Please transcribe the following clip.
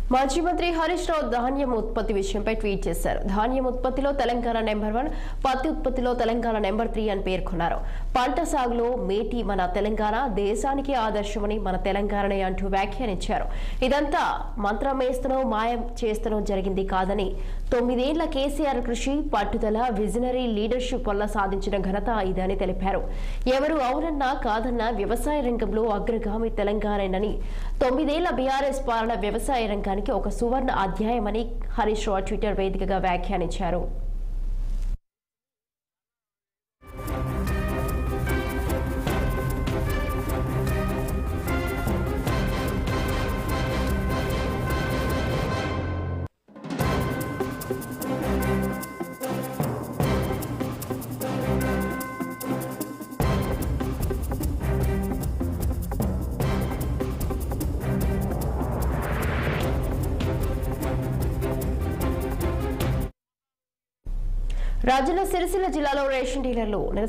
మాజీ మంత్రి హరీష్ రావు ధాన్యం ఉత్పత్తి విషయంపై ట్వీట్ చేశారు ధాన్యం ఉత్పత్తిలో తెలంగాణ నెంబర్ వన్ పత్తి ఉత్పత్తిలో తెలంగాణ నెంబర్ త్రీ అని పేర్కొన్నారు పంట సాగులో మేటి మన తెలంగాణ దేశానికి ఆదర్శమని మన తెలంగాణనే అంటూ వ్యాఖ్యానించారు ఇదంతా మంత్రం వేస్తనో మాయం చేస్తనో జరిగింది కాదని తొమ్మిదేళ్ల కేసీఆర్ కృషి పట్టుదల విజనరీ లీడర్షిప్ వల్ల సాధించిన ఘనత ఇదని తెలిపారు ఎవరు అవునన్నా కాదన్నా వ్యవసాయ రంగంలో అగ్రగామి తెలంగాణనని తొమ్మిదేళ్ల బీఆర్ఎస్ పాలన వ్యవసాయ రంగానికి ఒక సువర్ణ అధ్యాయమని హరీష్ రావు ట్విట్టర్ వేదికగా వ్యాఖ్యానించారు రాజన్న సిరిసిల్ల జిల్లాలో రేషన్ డీలర్లు